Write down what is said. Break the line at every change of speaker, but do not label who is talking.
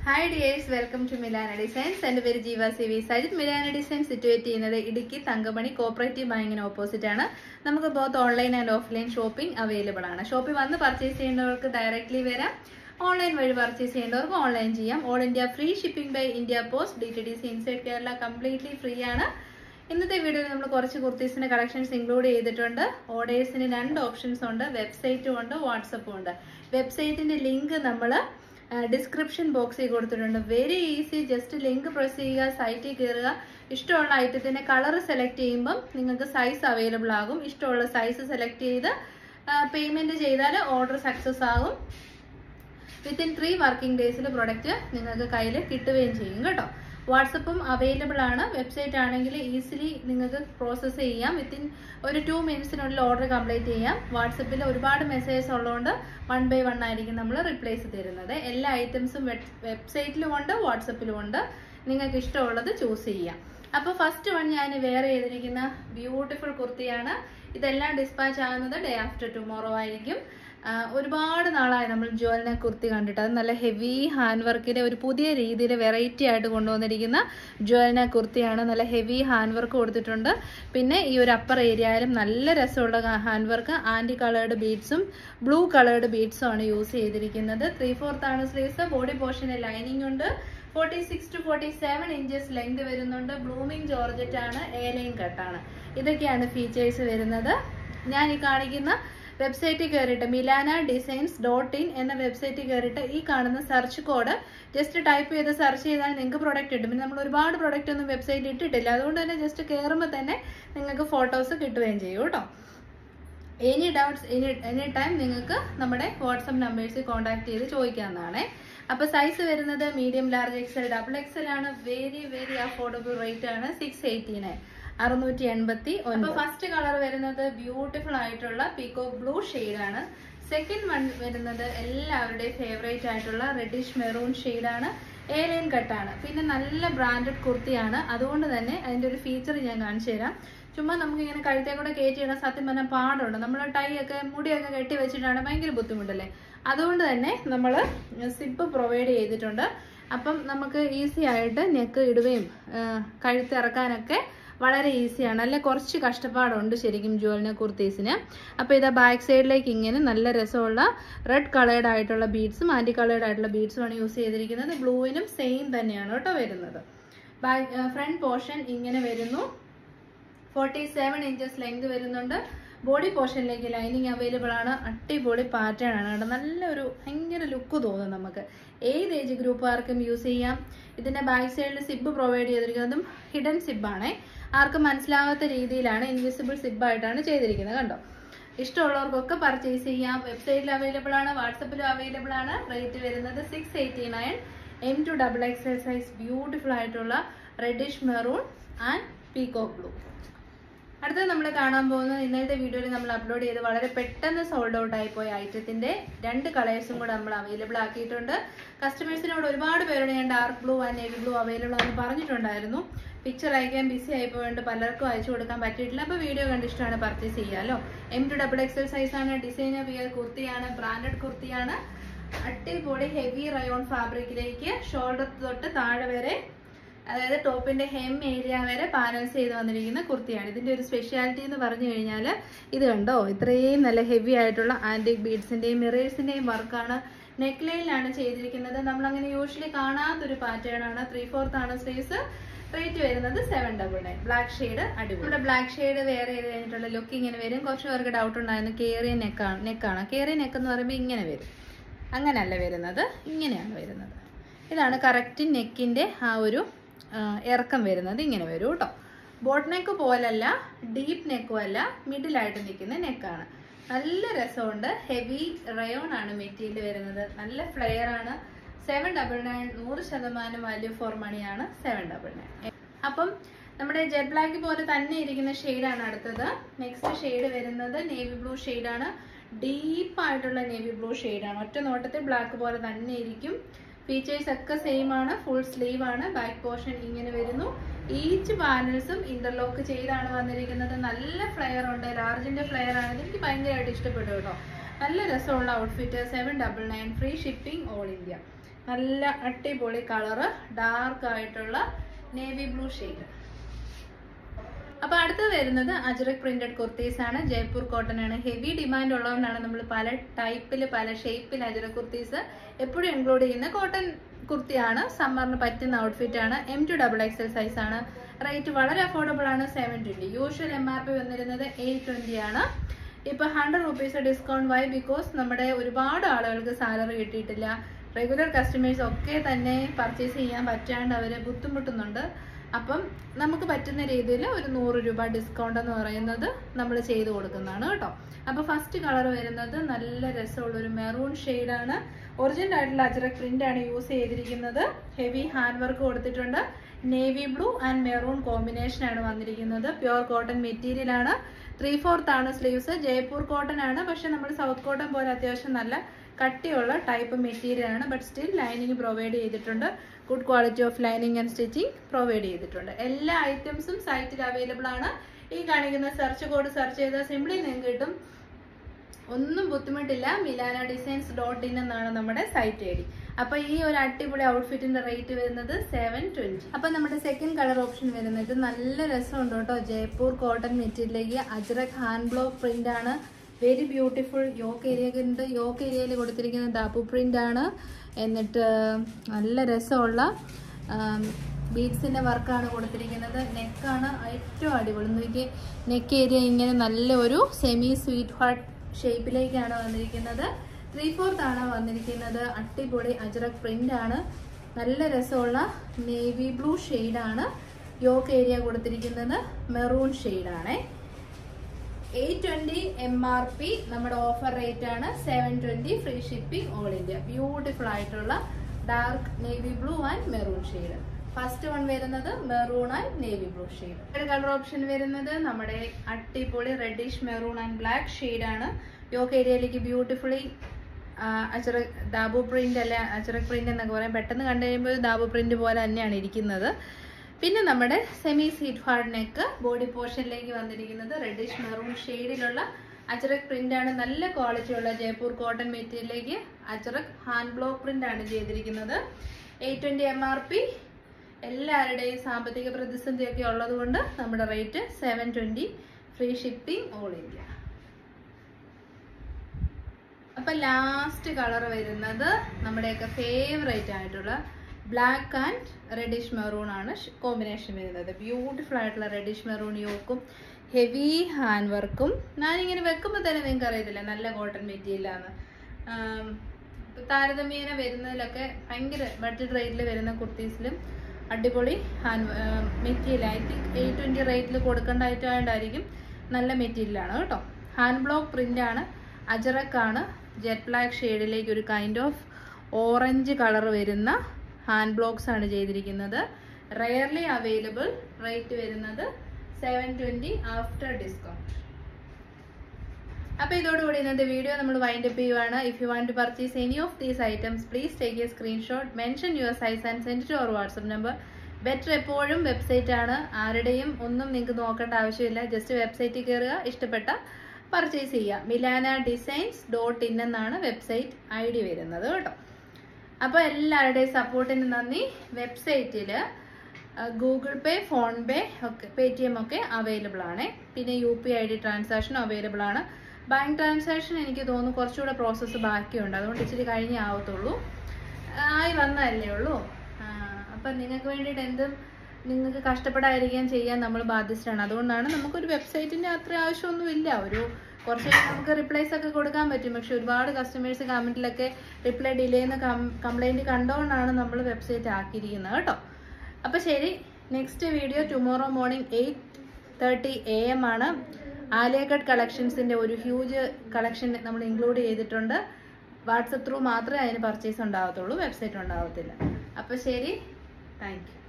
hi dears welcome to Milana designs എൻ്റെ പേര് Jeeva C V Sajith Milana design situate ചെയ്യുന്നത് ഇടുക്കി തങ്കമണി കോപ്പറേറ്റീവ് ബാങ്കിന് ഓപ്പോസിറ്റ് ആണ് നമുക്ക് both online and offline shopping available ആണ് ഷോപ്പിൽ വന്ന് പർച്ചേസ് ചെയ്യുന്നവർക്ക് ഡയറക്റ്റ്ലി വരാം ഓൺലൈൻ വഴി പർച്ചേസ് ചെയ്യേണ്ടവർക്ക് ഓൺലൈൻ ചെയ്യാം all India free shipping by India post D T D C inside Kerala completely free ആണ് ഇന്നത്തെ വീഡിയോയിൽ നമ്മൾ കുറച്ച് കുർത്തീസിന്റെ കളക്ഷൻസ് ഇൻക്ലൂഡ് ചെയ്തിട്ടുണ്ട് ഓർഡേഴ്സിന് രണ്ട് ഓപ്ഷൻസ് ഉണ്ട് വെബ്സൈറ്റും ഉണ്ട് വാട്സപ്പും ഉണ്ട് വെബ്സൈറ്റിന്റെ ലിങ്ക് നമ്മൾ ഡിസ്ക്രിപ്ഷൻ ബോക്സിൽ കൊടുത്തിട്ടുണ്ട് very easy just link press ചെയ്യുക സൈറ്റിൽ കയറുക ഇഷ്ടമുള്ള ഐറ്റത്തിന്റെ കളർ സെലക്ട് ചെയ്യുമ്പം നിങ്ങൾക്ക് സൈസ് അവൈലബിൾ ആകും ഇഷ്ടമുള്ള സൈസ് സെലക്ട് ചെയ്ത് പേയ്മെന്റ് ചെയ്താൽ ഓർഡർ സക്സസ് ആകും വിത്തിൻ ത്രീ വർക്കിംഗ് ഡേയ്സിൽ പ്രൊഡക്റ്റ് നിങ്ങൾക്ക് കയ്യിൽ കിട്ടുകയും ചെയ്യും കേട്ടോ വാട്സപ്പും അവൈലബിൾ ആണ് വെബ്സൈറ്റ് ആണെങ്കിൽ ഈസിലി നിങ്ങൾക്ക് പ്രോസസ്സ് ചെയ്യാം വിത്തിൻ ഒരു ടു മിനിറ്റ്സിനുള്ളിൽ ഓർഡർ കംപ്ലീറ്റ് ചെയ്യാം വാട്സപ്പിൽ ഒരുപാട് മെസ്സേജസ് ഉള്ളതുകൊണ്ട് വൺ ബൈ വൺ ആയിരിക്കും നമ്മൾ റിപ്ലേസ് തരുന്നത് എല്ലാ ഐറ്റംസും വെബ്സൈറ്റിലും ഉണ്ട് വാട്സപ്പിലും ഉണ്ട് നിങ്ങൾക്ക് ഇഷ്ടമുള്ളത് ചൂസ് ചെയ്യാം അപ്പോൾ ഫസ്റ്റ് വൺ ഞാൻ വെയർ ചെയ്തിരിക്കുന്ന ബ്യൂട്ടിഫുൾ കുർത്തിയാണ് ഇതെല്ലാം ഡിസ്പാച്ച് ആകുന്നത് ഡേ ആഫ്റ്റർ ടുമോറോ ആയിരിക്കും ഒരുപാട് നാളായി നമ്മൾ ജ്വലിനെ കുർത്തി കണ്ടിട്ട് അത് നല്ല ഹെവി ഹാൻഡ് വർക്കിലെ ഒരു പുതിയ രീതിയിൽ വെറൈറ്റി ആയിട്ട് കൊണ്ടുവന്നിരിക്കുന്ന ജ്വലിന കുർത്തിയാണ് നല്ല ഹെവി ഹാൻഡ് വർക്ക് കൊടുത്തിട്ടുണ്ട് പിന്നെ ഈ ഒരു അപ്പർ ഏരിയയിലും നല്ല രസമുള്ള ഹാൻഡ് വർക്ക് ആൻറ്റി കളേർഡ് ബീഡ്സും ബ്ലൂ കളേർഡ് ബീഡ്സും ആണ് യൂസ് ചെയ്തിരിക്കുന്നത് ത്രീ ഫോർത്ത് ആണ് സ്ലീവ്സ് ബോഡി പോർഷന് ലൈനിങ് ഉണ്ട് forty six to forty seven inches length വരുന്നുണ്ട് ബ്ലൂമിങ് ജോർജറ്റ് ആണ് എ ലൈൻ കട്ടാണ് ഇതൊക്കെയാണ് ഫീച്ചേഴ്സ് വരുന്നത് ഞാൻ ഈ കാണിക്കുന്ന വെബ്സൈറ്റിൽ കയറിയിട്ട് മിലാന ഡിസൈൻസ് ഡോട്ട് ഇൻ എന്ന വെബ്സൈറ്റിൽ കയറിയിട്ട് ഈ കാണുന്ന സെർച്ച് കോഡ് ജസ്റ്റ് ടൈപ്പ് ചെയ്ത് സെർച്ച് ചെയ്താൽ നിങ്ങൾക്ക് പ്രൊഡക്റ്റ് കിട്ടും പിന്നെ നമ്മൾ ഒരുപാട് പ്രൊഡക്റ്റ് ഒന്നും വെബ്സൈറ്റ് ഇട്ടിട്ടില്ല അതുകൊണ്ട് തന്നെ ജസ്റ്റ് കയറുമ്പോൾ തന്നെ നിങ്ങൾക്ക് ഫോട്ടോസ് കിട്ടുകയും ചെയ്യും കേട്ടോ any doubts any any time നിങ്ങൾക്ക് നമ്മുടെ വാട്സപ്പ് നമ്പേഴ്സിൽ കോൺടാക്ട് ചെയ്ത് ചോദിക്കാവുന്നതാണ് അപ്പോൾ സൈസ് വരുന്നത് medium large XL double XL ആണ് വെരി വെരി അഫോർഡബിൾ റേറ്റ് ആണ് സിക്സ് എയ്റ്റി നയൻ അറുന്നൂറ്റി എൺപത്തി ഒൻപത് ഫസ്റ്റ് കളർ വരുന്നത് ബ്യൂട്ടിഫുൾ ആയിട്ടുള്ള പീക്കോ ബ്ലൂ ആണ് സെക്കൻഡ് വൺ വരുന്നത് എല്ലാവരുടെയും ഫേവറേറ്റ് ആയിട്ടുള്ള റെഡിഷ് മെറൂൺ ആണ് എ ലൈൻ കട്ടാണ് പിന്നെ നല്ല ബ്രാൻഡഡ് കുർത്തിയാണ് അതുകൊണ്ട് തന്നെ അതിന്റെ ഒരു ഫീച്ചർ ഞാൻ കാണിച്ചു തരാം ചുമ്മാ നമുക്ക് ഇങ്ങനെ കഴുത്തെ കൂടെ കയറ്റി ഇടാൻ സത്യം പറഞ്ഞാൽ പാടുണ്ട് നമ്മൾ ടൈ ഒക്കെ മുടിയൊക്കെ കെട്ടി വെച്ചിട്ടാണ് ഭയങ്കര ബുദ്ധിമുട്ടല്ലേ അതുകൊണ്ട് തന്നെ നമ്മൾ സിപ്പ് പ്രൊവൈഡ് ചെയ്തിട്ടുണ്ട് അപ്പം നമുക്ക് ഈസി ആയിട്ട് നെക്ക് ഇടുകയും കഴുത്തിറക്കാനൊക്കെ വളരെ ഈസിയാണ് അല്ലെ കുറച്ച് കഷ്ടപ്പാടുണ്ട് ശരിക്കും ജുവലിനെ കുർത്തീസിന് അപ്പോൾ ഇതാ ബാക്ക് സൈഡിലേക്ക് ഇങ്ങനെ നല്ല രസമുള്ള റെഡ് കളേർഡ് ആയിട്ടുള്ള ബീഡ്സും ആൻറ്റി കളേർഡ് ആയിട്ടുള്ള ബീഡ്സുമാണ് യൂസ് ചെയ്തിരിക്കുന്നത് ബ്ലൂവിനും സെയിം തന്നെയാണ് കേട്ടോ വരുന്നത് ബാക്ക് ഫ്രണ്ട് പോർഷൻ ഇങ്ങനെ വരുന്നു ഫോർട്ടി സെവൻ ഇഞ്ചസ് ലെങ്ത് വരുന്നുണ്ട് ബോഡി പോർഷനിലേക്ക് ലൈനിങ് അവൈലബിൾ ആണ് അടിപൊളി പാറ്റേൺ ആണ് കേട്ടോ നല്ലൊരു ഭയങ്കര ലുക്ക് തോന്നും നമുക്ക് ഏത് ഏജ് ഗ്രൂപ്പുകാർക്കും യൂസ് ചെയ്യാം ഇതിന്റെ ബാക്ക് സൈഡിൽ സിബ് പ്രൊവൈഡ് ചെയ്തിരിക്കുന്നതും ഹിഡൻ സിബാണേ ആർക്കും മനസ്സിലാവാത്ത രീതിയിലാണ് ഇൻവിസിബിൾ സിബായിട്ടാണ് ചെയ്തിരിക്കുന്നത് കണ്ടോ ഇഷ്ടമുള്ളവർക്കൊക്കെ പർച്ചേസ് ചെയ്യാം വെബ്സൈറ്റിൽ അവൈലബിൾ ആണ് വാട്സപ്പിലും അവൈലബിൾ ആണ് റേറ്റ് വരുന്നത് six eighty nine M to double XL size beautiful ആയിട്ടുള്ള reddish maroon and peacock blue അടുത്തത് നമ്മൾ കാണാൻ പോകുന്നത് ഇന്നലത്തെ വീഡിയോയിൽ നമ്മൾ അപ്ലോഡ് ചെയ്ത് വളരെ പെട്ടെന്ന് സോൾഡ് ഔട്ട് ആയി പോയ ഐറ്റത്തിന്റെ രണ്ട് കളേഴ്സും കൂടെ നമ്മൾ അവൈലബിൾ ആക്കിയിട്ടുണ്ട് കസ്റ്റമേഴ്സിനോട് ഒരുപാട് പേരോട് ഞാൻ dark blue and navy blue available ആണെന്ന് പറഞ്ഞിട്ടുണ്ടായിരുന്നു പിക്ചർ അയക്കാൻ ബിസി ആയി പോയതുകൊണ്ട് പലർക്കും അയച്ചു കൊടുക്കാൻ പറ്റിയിട്ടില്ല അപ്പോൾ വീഡിയോ കണ്ട് ഇഷ്ടമാണ് പർച്ചേസ് ചെയ്യാമല്ലോ എം ടു ഡബിൾ എക്സൽ സൈസാണ് ഡിസൈനർ വിയർ കുർത്തിയാണ് ബ്രാൻഡഡ് കുർത്തിയാണ് അടിപൊളി ഹെവി റയോൺ ഫാബ്രിക്കിലേക്ക് ഷോൾഡർ തൊട്ട് താഴെ വരെ അതായത് ടോപ്പിന്റെ ഹെം ഏരിയ വരെ പാനൽസ് ചെയ്ത് വന്നിരിക്കുന്ന കുർത്തിയാണ് ഇതിന്റെ ഒരു സ്പെഷ്യാലിറ്റി എന്ന് പറഞ്ഞു കഴിഞ്ഞാൽ ഇത് കണ്ടോ ഇത്രയും നല്ല ഹെവി ആയിട്ടുള്ള ആന്റിക് ബീഡ്സിന്റെയും മിറേഴ്സിന്റെയും വർക്കാണ് നെക്ക് ലൈനിലാണ് ചെയ്തിരിക്കുന്നത് നമ്മൾ അങ്ങനെ യൂഷ്വലി കാണാത്തൊരു പാറ്റേൺ ആണ് ത്രീ ഫോർത്ത് ആണ് സ്ലീവ്സ് റേറ്റ് വരുന്നത് seven double nine black shade അടിപൊളി നമ്മുടെ ബ്ലാക്ക് ഷെയ്ഡ് വേറെ ചെയ്ത് കഴിഞ്ഞിട്ടുള്ള ലുക്ക് ഇങ്ങനെ വരും കുറച്ച് പേർക്ക് ഡൗട്ട് ഉണ്ടായിരുന്നു കേറിയ നെക്കാണ് നെക്കാണ് കേറിയ നെക്ക് എന്ന് പറയുമ്പോൾ ഇങ്ങനെ വരും അങ്ങനെയല്ല വരുന്നത് ഇങ്ങനെയാണ് വരുന്നത് ഇതാണ് കറക്റ്റ് നെക്കിന്റെ ആ ഒരു ഇറക്കം വരുന്നത് ഇങ്ങനെ വരും കേട്ടോ ബോട്ട് നെക്ക് പോലല്ല ഡീപ്പ് നെക്കും അല്ല മിഡിലായിട്ട് നിൽക്കുന്ന നെക്കാണ് നല്ല രസമുണ്ട് ഹെവി റയോൺ ആണ് മെറ്റീരിയൽ വരുന്നത് നല്ല ഫ്ലെയർ ആണ് സെവൻ ഡബിൾ നയൻ നൂറ് ശതമാനം വാല്യൂ ഫോർ മണിയാണ് സെവൻ ഡബിൾ നയൻ അപ്പം നമ്മുടെ ജെറ്റ് ബ്ലാക്ക് പോലെ തന്നെ ഇരിക്കുന്ന ഷെയ്ഡാണ് അടുത്തത് നെക്സ്റ്റ് ഷെയ്ഡ് വരുന്നത് നേവി ബ്ലൂ ഷെയ്ഡാണ് ഡീപ്പ് ആയിട്ടുള്ള നേവി ബ്ലൂ ഷെയ്ഡാണ് ഒറ്റ നോട്ടത്തിൽ ബ്ലാക്ക് പോലെ തന്നെ ഇരിക്കും ഫീച്ചേഴ്സ് ഒക്കെ സെയിം ആണ് ഫുൾ സ്ലീവ് ആണ് ബാക്ക് പോർഷൻ ഇങ്ങനെ വരുന്നു ഈച്ച് പാനൽസും ഇന്റർലോക്ക് ചെയ്താണ് വന്നിരിക്കുന്നത് നല്ല ഫ്ലെയർ ഉണ്ട് ലാർജിന്റെ ഫ്ലെയർ ആണ് എനിക്ക് ഭയങ്കരമായിട്ട് ഇഷ്ടപ്പെട്ടു കേട്ടോ നല്ല രസമുള്ള outfit seven double nine free shipping all India നല്ല അടിപൊളി കളറ് ഡാർക്ക് ആയിട്ടുള്ള നേവി ബ്ലൂ ഷെയ്ഡ് അപ്പൊ അടുത്ത് വരുന്നത് അജ്രക് പ്രിന്റഡ് കുർത്തീസ് ആണ് ജയ്പൂർ കോട്ടൺ ആണ് ഹെവി ഡിമാൻഡ് ഉള്ളതുകൊണ്ടാണ് നമ്മൾ പല ടൈപ്പിൽ പല ഷേപ്പിൽ അജ്രക് കുർത്തീസ് എപ്പോഴും ഇൻക്ലൂഡ് ചെയ്യുന്ന കോട്ടൺ കുർത്തിയാണ് സമ്മറിന് പറ്റുന്ന ഔട്ട്ഫിറ്റ് ആണ് M to double XL size ആണ് റേറ്റ് വളരെ അഫോർഡബിൾ ആണ് seven twenty usual M R P വന്നിരുന്നത് എയ്റ്റ് ട്വന്റി ആണ് ഇപ്പൊ hundred rupees discount why because നമ്മുടെ ഒരുപാട് ആളുകൾക്ക് സാലറി കിട്ടിയിട്ടില്ല റെഗുലർ കസ്റ്റമേഴ്സ് ഒക്കെ തന്നെ പർച്ചേസ് ചെയ്യാൻ പറ്റാണ്ട് അവര് ബുദ്ധിമുട്ടുന്നുണ്ട് അപ്പം നമുക്ക് പറ്റുന്ന രീതിയിൽ ഒരു നൂറ് രൂപ ഡിസ്കൗണ്ട് എന്ന് പറയുന്നത് നമ്മൾ ചെയ്തു കൊടുക്കുന്നതാണ് കേട്ടോ അപ്പൊ ഫസ്റ്റ് കളർ വരുന്നത് നല്ല രസമുള്ള ഒരു മെറൂൺ ആണ് ഒറിജിനൽ ആയിട്ടുള്ള അജറക് പ്രിന്റ് ആണ് യൂസ് ചെയ്തിരിക്കുന്നത് ഹെവി ഹാൻഡ് വർക്ക് കൊടുത്തിട്ടുണ്ട് navy blue and maroon combination ആണ് വന്നിരിക്കുന്നത് പ്യുവർ കോട്ടൺ മെറ്റീരിയൽ ആണ് ത്രീ ഫോർത്ത് ആണ് സ്ലീവ്സ് ജയ്പൂർ കോട്ടൺ ആണ് പക്ഷെ നമ്മൾ സൗത്ത് കോട്ടൺ പോലെ അത്യാവശ്യം നല്ല കട്ടിയുള്ള ടൈപ്പ് മെറ്റീരിയൽ ആണ് ബട്ട് സ്റ്റിൽ ലൈനിങ് പ്രൊവൈഡ് ചെയ്തിട്ടുണ്ട് good quality of lining and stitching provide ചെയ്തിട്ടുണ്ട് എല്ലാ ഐറ്റംസും സൈറ്റിൽ അവൈലബിൾ ആണ് ഈ കാണിക്കുന്ന സെർച്ച് കോഡ് സെർച്ച് ചെയ്താൽ സിംപ്ലി നിങ്ങൾക്ക് കിട്ടും ഒന്നും ബുദ്ധിമുട്ടില്ല മിലാന ഡിസൈൻസ് ഡോട്ട് ഇൻ എന്നാണ് നമ്മുടെ സൈറ്റ് ഐ ഡി അപ്പൊ ഈ ഒരു അടിപൊളി ഔട്ട്ഫിറ്റിന്റെ റേറ്റ് വരുന്നത് സെവൻ ട്വന്റി അപ്പൊ നമ്മുടെ സെക്കൻഡ് കളർ ഓപ്ഷൻ വരുന്നത് നല്ല രസമുണ്ട് കേട്ടോ ജയ്പൂർ കോട്ടൺ മെറ്റീരിയലിലേക്ക് അജ്രക് ഹാൻഡ് ബ്ലോക്ക് പ്രിന്റ് ആണ് വെരി ബ്യൂട്ടിഫുൾ യോക്ക് ഏരിയ ഉണ്ട് യോക്ക് ഏരിയയിൽ കൊടുത്തിരിക്കുന്ന ദാപ്പു പ്രിന്റ് ആണ് എന്നിട്ട് നല്ല രസമുള്ള ബീഡ്സിന്റെ വർക്കാണ് കൊടുത്തിരിക്കുന്നത് നെക്കാണ് ഏറ്റവും അടിപൊളി നോക്കി നെക്ക് ഏരിയ ഇങ്ങനെ നല്ല ഒരു സെമി സ്വീറ്റ് ഹാർട്ട് ഷേപ്പിലേക്കാണ് വന്നിരിക്കുന്നത് ത്രീ ഫോർത്ത് ആണ് വന്നിരിക്കുന്നത് അടിപൊളി അജറക് പ്രിന്റ് ആണ് നല്ല രസമുള്ള നേവി ബ്ലൂ ആണ് യോക്ക് ഏരിയ കൊടുത്തിരിക്കുന്നത് മെറൂൺ ആണേ eight twenty M R P നമ്മുടെ ഓഫർ റേറ്റ് ആണ് seven twenty free shipping all India beautiful ആയിട്ടുള്ള dark navy blue and maroon shade first one വരുന്നത് maroon and navy blue shade colour option വരുന്നത് നമ്മുടെ അടിപൊളി reddish maroon and black shade ആണ് yoke ഏരിയയിലേക്ക് beautifully അച്ചറ Dabu print അല്ല അച്ചറക് പ്രിന്റ് എന്നൊക്കെ പറയാം പെട്ടെന്ന് കണ്ടു കഴിയുമ്പോൾ ദാബു പ്രിന്റ് പോലെ തന്നെയാണ് ഇരിക്കുന്നത് പിന്നെ നമ്മുടെ semi sweetheart neck body പോർഷനിലേക്ക് വന്നിരിക്കുന്നത് റെഡിഷ് മെറൂൺ ഷെയ്ഡിലുള്ള അജറക് പ്രിന്റ് ആണ് നല്ല ക്വാളിറ്റി ഉള്ള ജയ്പൂർ കോട്ടൺ മെറ്റീരിയലിലേക്ക് അജറക് ഹാൻഡ് ബ്ലോക്ക് പ്രിന്റ് ആണ് ചെയ്തിരിക്കുന്നത് eight twenty M R P എല്ലാവരുടെയും സാമ്പത്തിക പ്രതിസന്ധിയൊക്കെ ഉള്ളത് കൊണ്ട് നമ്മുടെ rate seven twenty free shipping all India അപ്പൊ ലാസ്റ്റ് കളർ വരുന്നത് നമ്മുടെയൊക്കെ ഫേവറേറ്റ് ആയിട്ടുള്ള ബ്ലാക്ക് ആൻഡ് റെഡിഷ് മെറൂൺ ആണ് കോമ്പിനേഷൻ വരുന്നത് ബ്യൂട്ടിഫുൾ ആയിട്ടുള്ള റെഡിഷ് മെറൂൺ യോക്കും ഹെവി ഹാൻഡ് വർക്കും ഞാനിങ്ങനെ വെക്കുമ്പോൾ തന്നെ നിങ്ങൾക്ക് അറിയത്തില്ല നല്ല കോട്ടൺ മെറ്റീരിയലാണ് താരതമ്യേന വരുന്നതിലൊക്കെ ഭയങ്കര ബഡ്ജറ്റ് റേറ്റിൽ വരുന്ന കുർത്തീസിലും അടിപൊളി hand material I think eight twenty റേറ്റിൽ കൊടുക്കേണ്ടതായിട്ടായിരിക്കും നല്ല മെറ്റീരിയലാണ് കേട്ടോ ഹാൻഡ് ബ്ലോക്ക് പ്രിന്റ് ആണ് അജറക്കാണ് ജെറ്റ് ബ്ലാക്ക് ഷെയ്ഡിലേക്ക് ഒരു കൈൻഡ് ഓഫ് ഓറഞ്ച് കളർ വരുന്ന ഹാൻഡ് ബ്ലോക്സ് ആണ് ചെയ്തിരിക്കുന്നത് റെയർലി അവൈലബിൾ റേറ്റ് വരുന്നത് സെവൻ ട്വന്റി ആഫ്റ്റർ ഡിസ്കൗണ്ട് അപ്പൊ ഇതോടുകൂടി ഇന്നത്തെ വീഡിയോ നമ്മൾ വൈൻഡ് അപ്പ് ചെയ്യുവാണ് if you want to purchase any of these items please take a screenshot mention your size and send to our WhatsApp number better എപ്പോഴും website ആണ് ആരുടെയും ഒന്നും നിങ്ങൾക്ക് നോക്കേണ്ട ആവശ്യമില്ല ജസ്റ്റ് വെബ്സൈറ്റിൽ കയറുക ഇഷ്ടപ്പെട്ട പർച്ചേസ് ചെയ്യുക മിലാന ഡിസൈൻസ് ഡോട്ട് ഇൻ എന്നാണ് വെബ്സൈറ്റ് ഐ ഡി വരുന്നത് കേട്ടോ അപ്പോൾ എല്ലാവരുടെയും സപ്പോർട്ടിന് നന്ദി വെബ്സൈറ്റിൽ ഗൂഗിൾ പേ ഫോൺ പേ ഒക്കെ പേ ടി എം ഒക്കെ അവൈലബിൾ ആണ് പിന്നെ U P I D transaction available ആണ് ബാങ്ക് ട്രാൻസാക്ഷൻ എനിക്ക് തോന്നുന്നു കുറച്ചുകൂടെ പ്രോസസ്സ് ബാക്കിയുണ്ട് അതുകൊണ്ട് ഇച്ചിരി കഴിഞ്ഞേ ആവത്തുള്ളൂ ആയി വന്നതല്ലേ ഉള്ളൂ അപ്പം നിങ്ങൾക്ക് വേണ്ടിയിട്ട് എന്തും നിങ്ങൾക്ക് കഷ്ടപ്പെടാതിരിക്കാൻ ചെയ്യാൻ നമ്മൾ ബാധ്യസ്ഥരാണ് അതുകൊണ്ടാണ് നമുക്കൊരു വെബ്സൈറ്റിൻ്റെ അത്ര ആവശ്യമൊന്നുമില്ല ഒരു കുറച്ച് നമുക്ക് റിപ്ലൈസ് ഒക്കെ കൊടുക്കാൻ പറ്റും പക്ഷെ ഒരുപാട് കസ്റ്റമേഴ്സ് കമന്റിലൊക്കെ റിപ്ലൈ ഡിലേ എന്ന് കംപ്ലൈന്റ് കണ്ടുകൊണ്ടാണ് നമ്മൾ വെബ്സൈറ്റ് ആക്കിയിരിക്കുന്നത് കേട്ടോ അപ്പോൾ ശരി next video tomorrow morning eight thirty A M ആണ് ആലിയക്കട്ട് കളക്ഷൻസിൻ്റെ ഒരു ഹ്യൂജ് കളക്ഷൻ നമ്മൾ ഇൻക്ലൂഡ് ചെയ്തിട്ടുണ്ട് വാട്സപ്പ് ത്രൂ മാത്രമേ അതിന് പർച്ചേസ് ഉണ്ടാകത്തുള്ളൂ വെബ്സൈറ്റ് ഉണ്ടാകത്തില്ല അപ്പോൾ ശരി താങ്ക് യു